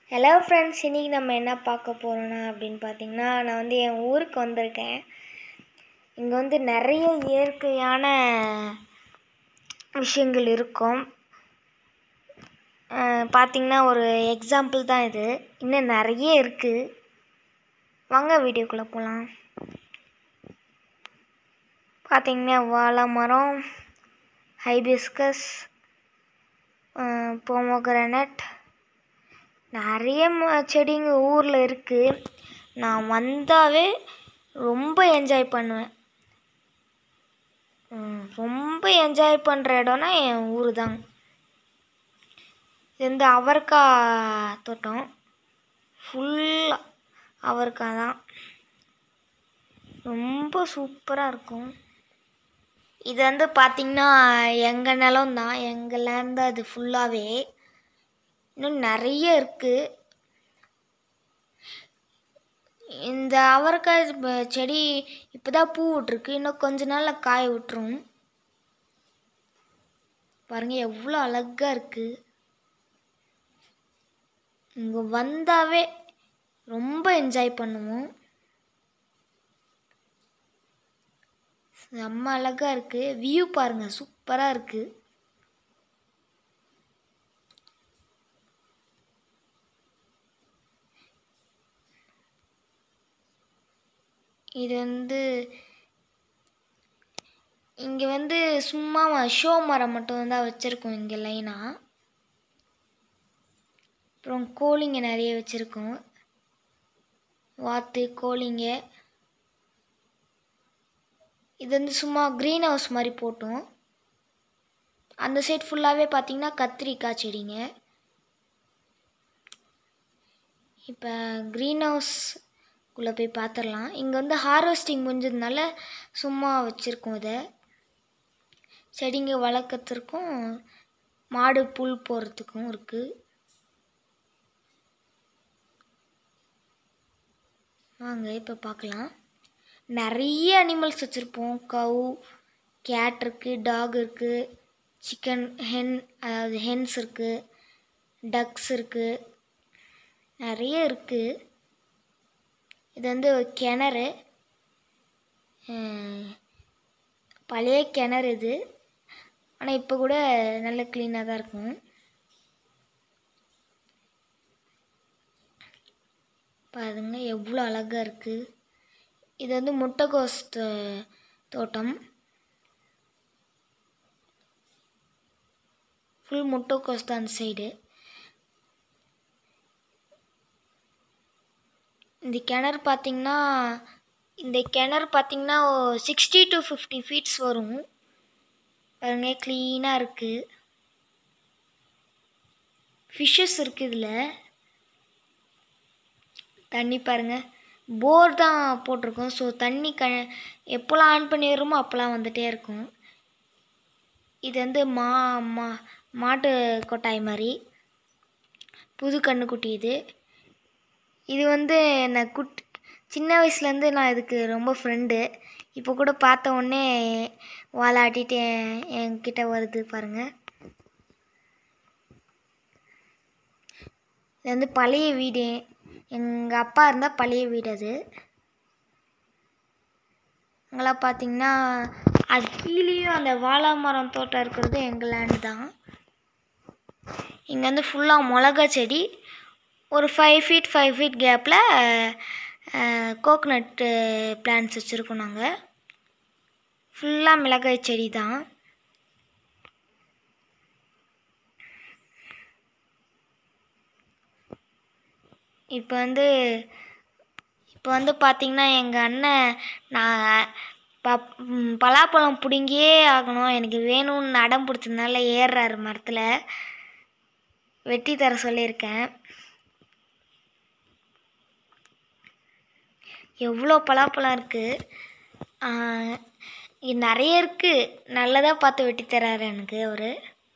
hello friends இன்றைக்கி நம்ம என்ன பார்க்க போகிறோன்னா அப்படின்னு பார்த்தீங்கன்னா நான் வந்து என் ஊருக்கு வந்திருக்கேன் இங்கே வந்து நிறைய இயற்கையான விஷயங்கள் இருக்கும் அஹ் பார்த்தீங்கன்னா ஒரு எக்ஸாம்பிள் தான் இது இன்னும் நிறைய இருக்குது வாங்க வீடியோக்குள்ளே போகலாம் பார்த்தீங்கன்னா வாழை மரம் ஹைபிஸ்கஸ் போமோகிரானட் நிறைய ம- செடிங்க ஊரில் இருக்குது நான் வந்தாவே ரொம்ப என்ஜாய் பண்ணுவேன் ம், ரொம்ப என்ஜாய் பண்ணுற இடம்னா என் ஊர் தான் இது வந்து அவரைக்காய் தோட்டம் ஃபுல்லாக அவரைக்காய் தான் ரொம்ப சூப்பராக இருக்கும் இது வந்து பார்த்திங்கன்னா எங்கள் நிலம் தான் எங்கள் லேண்ட் தான் இது ஃபுல்லாகவே இன்னும் நிறைய இருக்குது இந்த அவரைக்காய் ப- செடி இப்போ தான் பூ விட்ருக்கு இன்னும் கொஞ்ச நாளில் காய விட்டுரும் பாருங்க எவ்வளோ அழகா இருக்கு இங்கே வந்தாவே ரொம்ப என்ஜாய் பண்ணுவோம் செம்ம அழகா இருக்கு வியூ பாருங்க சூப்பராக இருக்கு இது வந்து இங்கே வந்து சும்மா ஷோ மரம் மட்டும் தான் வச்சுருக்கோம் இங்கே லைனாக அப்புறம் கோழிங்க நிறைய வச்சுருக்கோம் வாத்து கோழிங்க இது வந்து சும்மா க்ரீன் ஹவுஸ் மாதிரி போட்டோம் அந்த சைட் ஃபுல்லாகவே பார்த்தீங்கன்னா கத்திரிக்காய் செடிங்க இப்போ க்ரீன் ஹவுஸ்குள்ளே போய் பார்த்துடலாம் இங்கே வந்து ஹார்வெஸ்டிங் முடிஞ்சதுனால சும்மா வச்சுருக்கோம் இதை செடிங்க வளர்க்கறதுக்கும் மாடு புல் போடுறதுக்கும் இருக்குது வாங்க இப்போ பார்க்கலாம் நிறைய அனிமல்ஸ் வச்சுருப்போம் கவு கேட் இருக்குது டாக் இருக்குது சிக்கன் ஹென் அதாவது ஹென்ஸ் இருக்குது டக்ஸ் இருக்குது நிறைய இருக்குது இது வந்து ஒரு கிணறு அஹ், பழைய கிணறு இது ஆனால் இப்போ கூட நல்ல க்ளீனாக தான் இருக்கும் பாருங்க எவ்வளோ அழகாக இருக்குது இது வந்து முட்டைகோஸ் தோ- தோட்டம் ஃபுல் முட்டைக்கோஸ் தான் அந்த சைடு இந்த கிணறு பார்த்தீங்கன்னா இந்த கிணறு பார்த்தீங்கன்னா சிக்ஸ்டி டு ஃபிஃப்டி ஃபீட்ஸ் வரும் பாருங்க க்ளீனாக இருக்குது ஃபிஷ்ஷஸ் இருக்குது இதில் தண்ணி பாருங்க போர் தான் போட்டிருக்கோம் ஸோ தண்ணி க எப்போல்லாம் ஆன் பண்ணிடுறோமோ அப்போல்லாம் வந்துட்டே இருக்கும் இது வந்து மா மா மாட்டு கொட்டாய் மாதிரி புது கண்ணுக்குட்டி இது இது வந்து நான் குட் சின்ன வயசுலேருந்து நான் இதுக்கு ரொம்ப ஃப்ரெண்டு இப்போ கூட பார்த்த உடனே வாலாட்டிட்டு என்- என்கிட்ட வருது பாருங்கள் இது வந்து பழைய வீடு எங்கள் அப்பா இருந்தால் பழைய வீடு அது அங்கெல்லாம் பார்த்தீங்கன்னா அது கீழேயும் அந்த வாழை மரம் தோட்டம் இருக்கிறது எங்கள் லேண்டு தான் இங்கே வந்து ஃபுல்லாக மிளகா செடி ஒரு ஃபைவ் ஃபீட் ஃபைவ் ஃபீட் கேப்பில் கோகனட்டு பிளான்ட்ஸ் வச்சுருக்கோம் நாங்கள் ஃபுல்லாக மிளகாய் செடி தான் இப்போ வந்து இப்போ வந்து பார்த்திங்கன்னா எங்கள் அண்ணன் நான் ப ம், பலாப்பழம் பிடுங்கியே ஆகணும் எனக்கு வேணும்னு அடம் பிடிச்சதுனால ஏறுறாரு மரத்தில் வெட்டி தர சொல்லியிருக்கேன் எவ்வளோ பலாப்பழம் இருக்குது இங்கே நிறைய இருக்குது நல்லதாக பார்த்து வெட்டி தராரு எனக்கு அவர்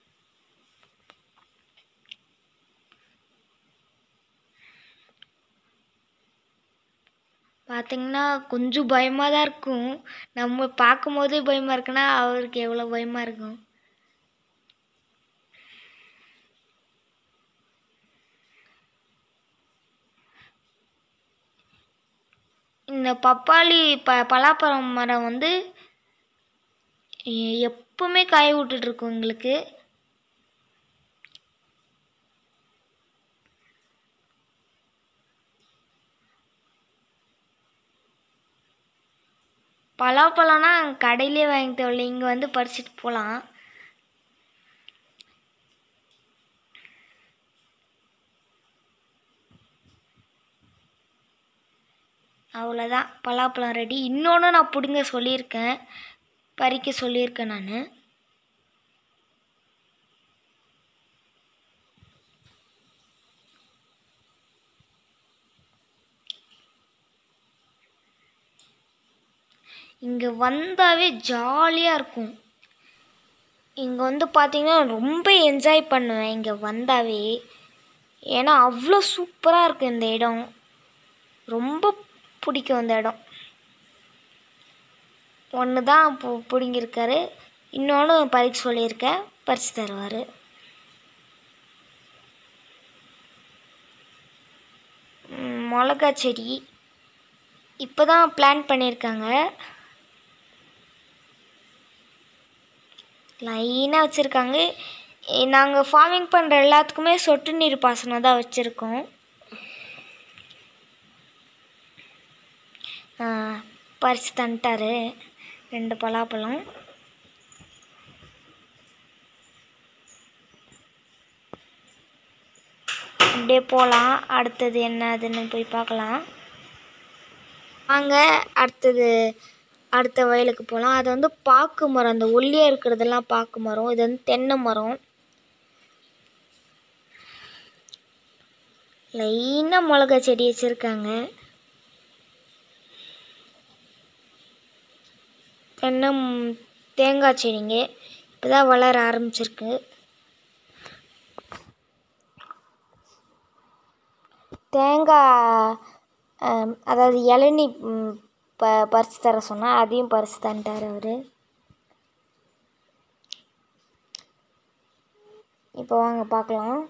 பார்த்தீங்கன்னா கொஞ்சம் பயமாக தான் இருக்கும் நம்ம பார்க்கும்போதே பயமாக இருக்குன்னா அவருக்கு எவ்வளோ பயமாக இருக்கும் இந்த பப்பாளி ப பலாப்பழம் மரம் வந்து எ- எப்பவுமே காய விட்டுட்ருக்கும் எங்களுக்கு பலாப்பழம்னா கடையிலே வாங்கி தேவையில்ல இங்கே வந்து பறிச்சுட்டு போகலாம் அவ்வளோதான் பலாப்பழம் ரெடி இன்னொன்று நான் பிடுங்க சொல்லியிருக்கேன் பறிக்க சொல்லியிருக்கேன் நான் இங்கே வந்தாவே ஜாலியாக இருக்கும் இங்கே வந்து பார்த்தீங்கன்னா ரொம்ப என்ஜாய் பண்ணுவேன் இங்கே வந்தாவே ஏன்னா அவ்வளோ சூப்பராக இருக்குது இந்த இடம் ரொம்ப பிடிக்கும் இந்த இடம் ஒன்று தான் இப்போ பிடுங்கியிருக்காரு இன்னொன்று பறிக்க சொல்லியிருக்கேன் பறித்து தருவார் மிளகா செடி இப்போ தான் பிளான் பண்ணியிருக்காங்க லைனாக வச்சுருக்காங்க நாங்கள் ஃபார்மிங் பண்ணுற எல்லாத்துக்குமே சொட்டு நீர் பாசனம் தான் வச்சுருக்கோம் பறித்து தந்துட்டாரு ரெண்டு பலாப்பழம் அப்படியே போகலாம் அடுத்தது என்னதுன்னு போய் பார்க்கலாம் வாங்க அடுத்தது அடுத்த வயலுக்கு போகலாம் அது வந்து பாக்கு மரம் அந்த ஒல்லியாக இருக்கிறதெல்லாம் பாக்கு மரம் இது வந்து தென்னை மரம் லைனாக மிளகா செடி வச்சுருக்காங்க தென்னை ம்- தேங்காய் செடிங்க இப்போ தான் வளர ஆரம்பிச்சிருக்கு தேங்காய் ஆம், அதாவது இளநி ம், ப பறித்து தர சொன்னால் அதையும் பறித்து தந்துட்டார் அவர் இப்போ வாங்க பார்க்கலாம்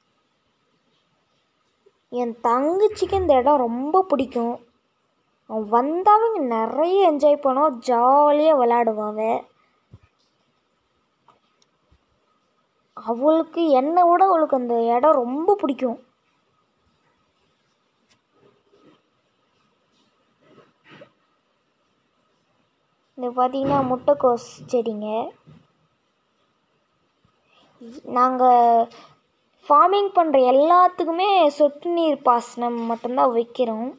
என் தங்கச்சிக்கு இந்த இடம் ரொம்ப பிடிக்கும் அவன் வந்தாவே இங்கே நிறைய என்ஜாய் பண்ணுவான் ஜாலியாக விளாடுவான் அவ அவளுக்கு என்னை விட அவளுக்கு அந்த இடம் ரொம்ப பிடிக்கும் இது பார்த்தீங்கன்னா முட்டைக்கோஸ் செடிங்க நாங்கள் ஃபார்மிங் பண்ணுற எல்லாத்துக்குமே சொட்டு நீர் பாசனம் மட்டும்தான் வைக்கிறோம்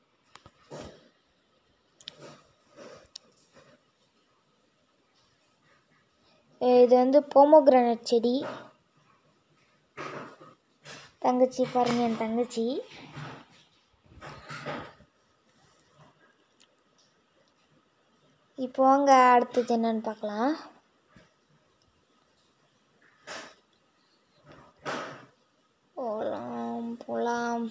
இது வந்து போமோகிரானட் செடி தங்கச்சி பாருங்க என் தங்கச்சி இப்போ வாங்க அடுத்தது என்னன்னு பார்க்கலாம் போகலாம் போகலாம்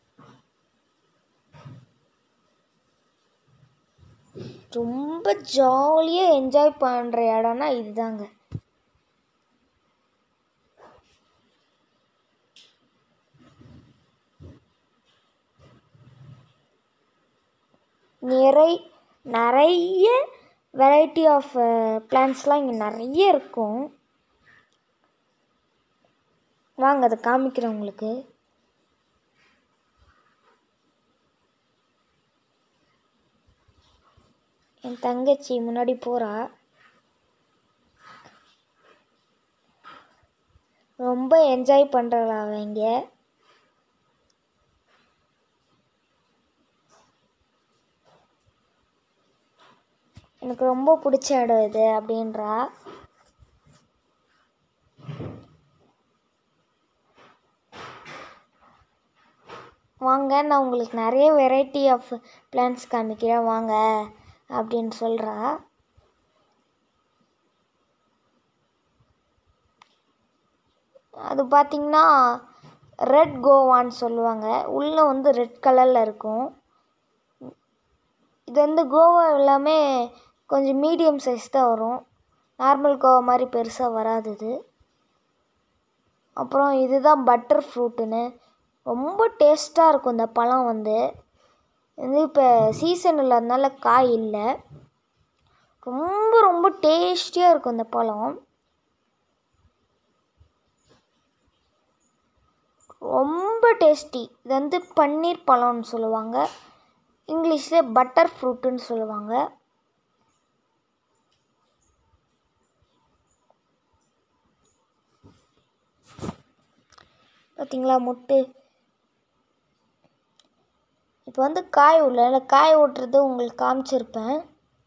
ரொம்ப ஜாலியாக என்ஜாய் பண்ணுற இடம்னா இதுதாங்க நிறை நிறைய வெரைட்டி ஆஃப் பிளான்ஸ்லாம் இங்கே நிறைய இருக்கும் வாங்க அதை காமிக்கிறேன் உங்களுக்கு என் தங்கச்சி முன்னாடி போகிறா ரொம்ப என்ஜாய் பண்ணுறா அவ இங்கே எனக்கு ரொம்ப பிடிச்ச இடம் இது அப்படின்றா வாங்க நான் உங்களுக்கு நிறைய வெரைட்டி ஆஃப் பிளான்ஸ் காமிக்கிறேன் வாங்க அப்படின்னு சொல்கிறா அது பார்த்திங்கன்னா ரெட் கோவான்னு சொல்லுவாங்க உள்ளே வந்து ரெட் கலரில் இருக்கும் இது வந்து கோவா எல்லாமே கொஞ்சம் மீடியம் சைஸ் தான் வரும் நார்மல் கோவா மாதிரி பெருசாக வராது இது அப்புறம் இதுதான் பட்டர் ஃப்ரூட்டுன்னு ரொம்ப டேஸ்ட்டாக இருக்கும் இந்த பழம் வந்து வந்து இப்போ சீசன் இல்லாதனால காய் இல்லை ரொம்ப ரொம்ப டேஸ்டியாக இருக்கும் இந்த பழம் ரொம்ப டேஸ்டி இது வந்து பன்னீர் பழம்னு சொல்லுவாங்க இங்கிலீஷில் பட்டர் ஃப்ரூட்டுன்னு சொல்லுவாங்க பார்த்தீங்களா முட்டு இப்போ வந்து காய் விடல காய் ஓட்டுறது உங்களுக்கு காமிச்சிருப்பேன்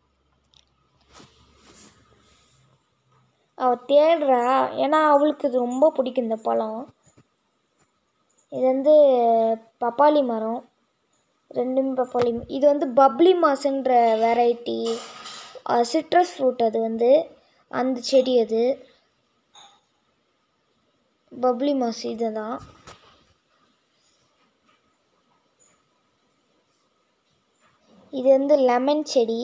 அவள் தேடுறா ஏன்னா அவளுக்கு இது ரொம்ப பிடிக்கும் இந்த பழம் இது வந்து பப்பாளி மரம் ரெண்டும் பப்பாளி இது வந்து பப்ளி மாசுன்ற வெரைட்டி சிட்ரஸ் ஃப்ரூட் அது வந்து அந்த செடி அது பப்ளி மாஸ் இதுதான் இது வந்து லெமன் செடி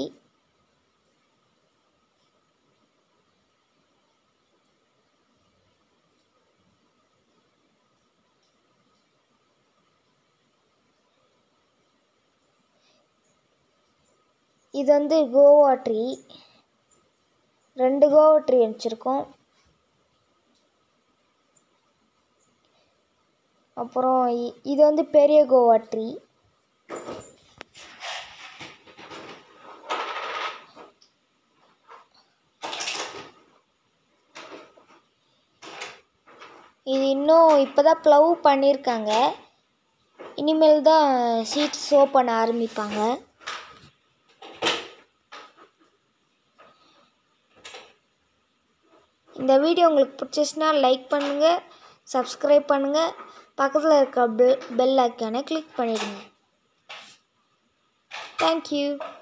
இது வந்து கோவா ட்ரீ ரெண்டு கோவா ட்ரீ வச்சுருக்கோம் அப்புறம் இ- இது வந்து பெரிய கோவா ட்ரீ இது இன்னும் இப்போ தான் ப்ளவ் பண்ணியிருக்காங்க இனிமேல் தான் சீட்ஸ் ஷோ பண்ண ஆரம்பிப்பாங்க இந்த வீடியோ உங்களுக்கு பிடிச்சிச்சுன்னா லைக் பண்ணுங்கள் சப்ஸ்கிரைப் பண்ணுங்கள் பக்கத்தில் இருக்க பெல் பெல் ஐக்கானை கிளிக் பண்ணிடுங்க தேங்க்யூ